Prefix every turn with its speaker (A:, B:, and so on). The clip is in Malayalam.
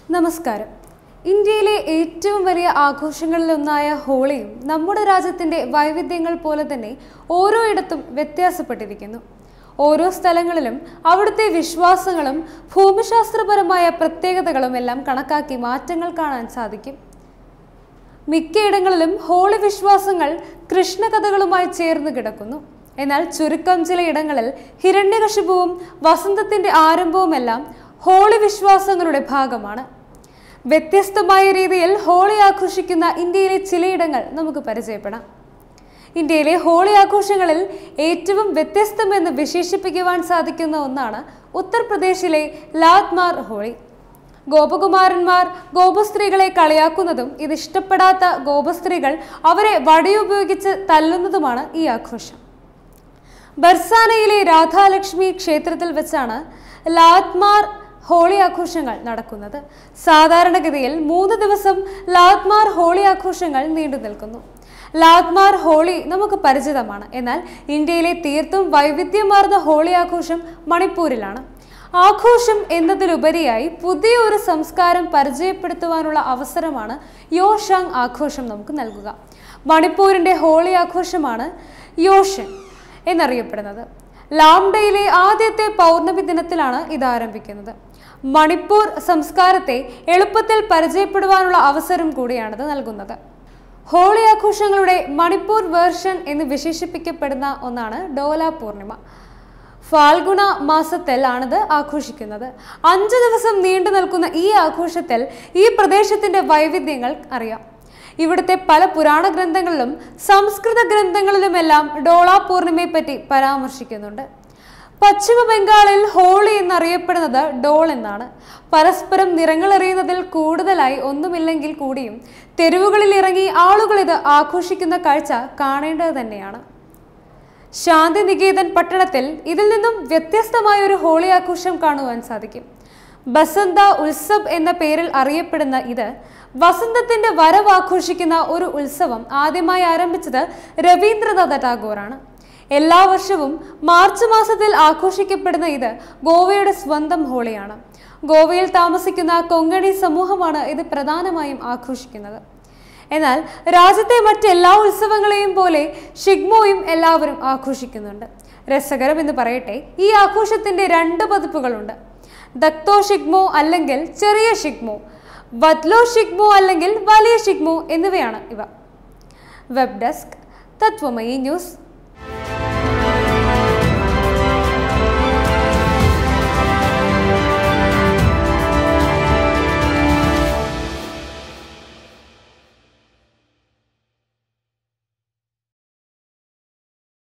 A: നമസ്കാരം ഇന്ത്യയിലെ ഏറ്റവും വലിയ ആഘോഷങ്ങളിലൊന്നായ ഹോളിയും നമ്മുടെ രാജ്യത്തിൻ്റെ വൈവിധ്യങ്ങൾ പോലെ തന്നെ ഓരോയിടത്തും വ്യത്യാസപ്പെട്ടിരിക്കുന്നു ഓരോ സ്ഥലങ്ങളിലും അവിടുത്തെ വിശ്വാസങ്ങളും ഭൂമിശാസ്ത്രപരമായ പ്രത്യേകതകളും എല്ലാം കണക്കാക്കി മാറ്റങ്ങൾ കാണാൻ സാധിക്കും മിക്കയിടങ്ങളിലും ഹോളി വിശ്വാസങ്ങൾ കൃഷ്ണകഥകളുമായി ചേർന്ന് കിടക്കുന്നു എന്നാൽ ചുരുക്കം ചില ഇടങ്ങളിൽ ഹിരണ്യകശിപുവും വസന്തത്തിന്റെ ആരംഭവുമെല്ലാം ഹോളി വിശ്വാസങ്ങളുടെ ഭാഗമാണ് വ്യത്യസ്തമായ രീതിയിൽ ഹോളി ആഘോഷിക്കുന്ന ഇന്ത്യയിലെ ചിലയിടങ്ങൾ നമുക്ക് പരിചയപ്പെടാം ഇന്ത്യയിലെ ഹോളി ആഘോഷങ്ങളിൽ ഏറ്റവും വ്യത്യസ്തമെന്ന് വിശേഷിപ്പിക്കുവാൻ സാധിക്കുന്ന ഒന്നാണ് ഉത്തർപ്രദേശിലെ ലാത്മാർ ഹോളി ഗോപകുമാരന്മാർ ഗോപസ്ത്രീകളെ കളിയാക്കുന്നതും ഇത് ഇഷ്ടപ്പെടാത്ത ഗോപസ്ത്രീകൾ അവരെ വടിയുപയോഗിച്ച് തല്ലുന്നതുമാണ് ഈ ആഘോഷം ബർസാനയിലെ രാധാലക്ഷ്മി ക്ഷേത്രത്തിൽ വെച്ചാണ് ലാത്മാർ ഹോളി ആഘോഷങ്ങൾ നടക്കുന്നത് സാധാരണഗതിയിൽ മൂന്ന് ദിവസം ലാത്മാർ ഹോളി ആഘോഷങ്ങൾ നീണ്ടു നിൽക്കുന്നു ലാത്മാർ ഹോളി നമുക്ക് പരിചിതമാണ് എന്നാൽ ഇന്ത്യയിലെ തീർത്തും വൈവിധ്യമാർന്ന ഹോളി ആഘോഷം മണിപ്പൂരിലാണ് ആഘോഷം എന്നതിലുപരിയായി പുതിയ ഒരു സംസ്കാരം പരിചയപ്പെടുത്തുവാനുള്ള അവസരമാണ് യോഷാങ് ആഘോഷം നമുക്ക് നൽകുക മണിപ്പൂരിൻ്റെ ഹോളി ആഘോഷമാണ് യോഷൻ എന്നറിയപ്പെടുന്നത് ലാംഡയിലെ ആദ്യത്തെ പൗർണമി ദിനത്തിലാണ് ഇത് ആരംഭിക്കുന്നത് മണിപ്പൂർ സംസ്കാരത്തെ എളുപ്പത്തിൽ പരിചയപ്പെടുവാനുള്ള അവസരം കൂടിയാണിത് നൽകുന്നത് ഹോളി ആഘോഷങ്ങളുടെ മണിപ്പൂർ വേർഷൻ എന്ന് വിശേഷിപ്പിക്കപ്പെടുന്ന ഒന്നാണ് ഡോല പൂർണിമ ഫാൽഗുണ മാസത്തിൽ ആണിത് ആഘോഷിക്കുന്നത് അഞ്ചു ദിവസം നീണ്ടു നിൽക്കുന്ന ഈ ആഘോഷത്തിൽ ഈ പ്രദേശത്തിന്റെ വൈവിധ്യങ്ങൾ അറിയാം ഇവിടുത്തെ പല പുരാണ ഗ്രന്ഥങ്ങളിലും സംസ്കൃത ഗ്രന്ഥങ്ങളിലുമെല്ലാം ഡോള പൂർണിമയെ പറ്റി പരാമർശിക്കുന്നുണ്ട് പശ്ചിമ ബംഗാളിൽ ഹോളി എന്നറിയപ്പെടുന്നത് ഡോൾ എന്നാണ് പരസ്പരം നിറങ്ങൾ എറിയുന്നതിൽ കൂടുതലായി ഒന്നുമില്ലെങ്കിൽ കൂടിയും തെരുവുകളിൽ ഇറങ്ങി ആളുകൾ ഇത് ആഘോഷിക്കുന്ന കാഴ്ച കാണേണ്ടത് തന്നെയാണ് ശാന്തിനികേതൻ പട്ടണത്തിൽ ഇതിൽ നിന്നും വ്യത്യസ്തമായ ഒരു ഹോളി ആഘോഷം കാണുവാൻ സാധിക്കും ബസന്ത ഉത്സവ് എന്ന പേരിൽ അറിയപ്പെടുന്ന ഇത് വസന്തത്തിന്റെ വരവ് ആഘോഷിക്കുന്ന ഒരു ഉത്സവം ആദ്യമായി ആരംഭിച്ചത് രവീന്ദ്രനാഥ ടാഗോറാണ് എല്ലാ വർഷവും മാർച്ച് മാസത്തിൽ ആഘോഷിക്കപ്പെടുന്ന ഇത് ഗോവയുടെ സ്വന്തം ഹോളിയാണ് ഗോവയിൽ താമസിക്കുന്ന കൊങ്കണി സമൂഹമാണ് ഇത് പ്രധാനമായും ആഘോഷിക്കുന്നത് എന്നാൽ രാജ്യത്തെ മറ്റെല്ലാ ഉത്സവങ്ങളെയും പോലെ ഷിഗ്മോയും എല്ലാവരും ആഘോഷിക്കുന്നുണ്ട് രസകരം എന്ന് പറയട്ടെ ഈ ആഘോഷത്തിന്റെ രണ്ട് പതിപ്പുകളുണ്ട് ദക്തോ ഷിഗ്മോ അല്ലെങ്കിൽ ചെറിയ ഷിഗ്മോ വത്ലോ ഷിഗ്മോ അല്ലെങ്കിൽ വലിയ ഷിഗ്മോ എന്നിവയാണ് ഇവ വെബ് ഡെസ്ക് തത്വമയി ന്യൂസ്